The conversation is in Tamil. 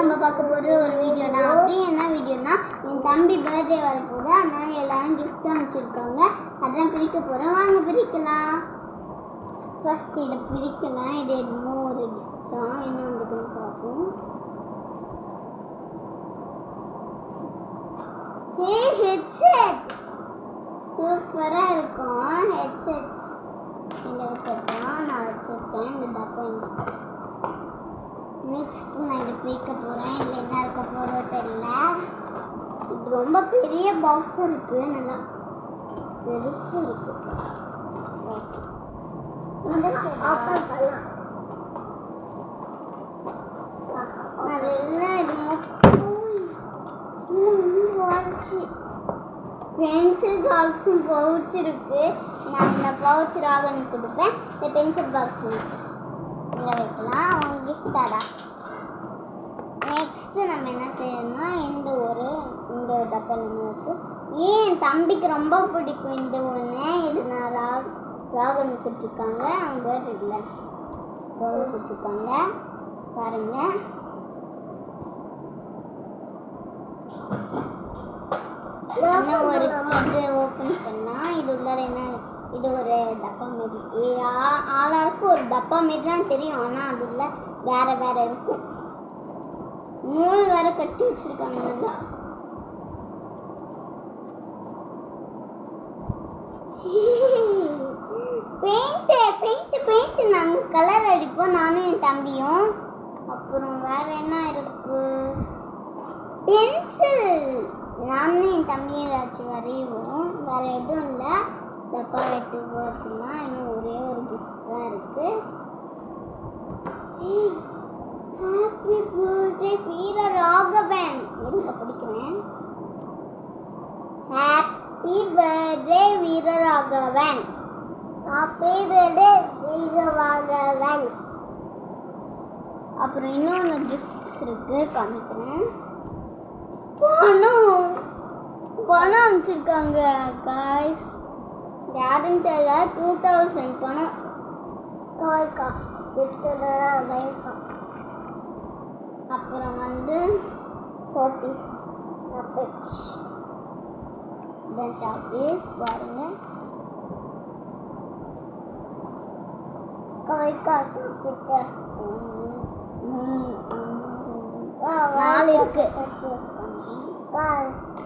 நம்ம பார்க்க போகிற ஒரு வீடியோ தான் அப்படி என்ன வீடியோனா என் தம்பி பர்த்டே வரப்போகுது அதனால எல்லாரும் gift அனுப்பிச்சிருக்காங்க அதான் பிரிக்க போகிறோம் வாங்க பிரிக்கலாம் ஃபர்ஸ்ட் இதை பிரிக்கலாம் இது என்னமோ ஒரு gift தான் என்ன இருக்குன்னு பார்ப்போம் ஹே ஹெட்செட் சூப்பராக இருக்கும் ஹெட்செட்ஸ் இங்கே வைக்கட்டும் நான் வச்சுருக்கேன் இந்த டப்பா நெக்ஸ்ட் நான் இதை பிரிக்க போகிறேன் இல்லை என்ன இருக்க போகிறோ தெரியல இது ரொம்ப பெரிய பாக்ஸ் இருக்கு நல்லா பெருசு இருக்கு ஓப்பன் பண்ணலாம் நல்லா இது மட்டும் வாட்சி பென்சில் பாக்ஸும் பவுச் இருக்கு நான் இந்த பவுச் ராகன் கொடுப்பேன் இந்த பென்சில் பாக்ஸ் இங்கே வைக்கலாம் அவன் கிஃப்ட் தாடா நெக்ஸ்ட்டு நம்ம என்ன செய்யணும்னா இந்த ஒரு இந்த ஒரு டப்பல் ஒன்று இருக்கு ஏன் என் தம்பிக்கு ரொம்ப பிடிக்கும் இந்த ஒன்று இது நான் ராக் ராகன் கொடுத்துருக்காங்க அவங்க இல்லை பவுல் கொடுத்துருக்காங்க பாருங்க இன்னும் ஒரு இது ஓப்பன் பண்ணா இது உள்ளார என்ன இது ஒரு டப்பா மாரி ஏ, ஆ- ஆளாருக்கு ஒரு டப்பா மாரி தான் தெரியும் ஆனால் அது உள்ள வேற வேற இருக்கும் நூல் வேற கட்டி வச்சிருக்காங்க நல்லா பெயிண்ட் பெயிண்ட் பெயிண்ட் நாங்கள் கலர் அடிப்போம் நானும் என் தம்பியும் அப்புறம் வேற என்ன இருக்கு பென்சில் நானும் என் தம்பியும் ஏதாச்சும் வரைவோம் வேற எதுவும் இல்லை டப்பா வெட்டு போகிறதுனா இன்னும் ஒரே ஒரு கிஃப்ட் தான் இருக்கு ஹாப்பி பர்த்டே வீர ராகவன் இருங்க படிக்கிறேன் ஹாப்பி பர்த்டே வீர ராகவன் ஹாப்பி பர்த்டே வீர ராகவன் அப்புறம் இன்னொன்று கிஃப்ட்ஸ் இருக்கு காமிக்கிறேன் பணம் பணம் அனுப்பிச்சிருக்காங்க காய்ஸ் யாருன்னு தெரியல டூ தௌசண்ட் பணம் காய்க்கா அப்புறம் வந்து சாப்பீஸ் இதான் சாப்பீஸ் பாருங்க காய்க்கா கிட்ட மூணு ஒன்று ரெண்டு நாலு இருக்கு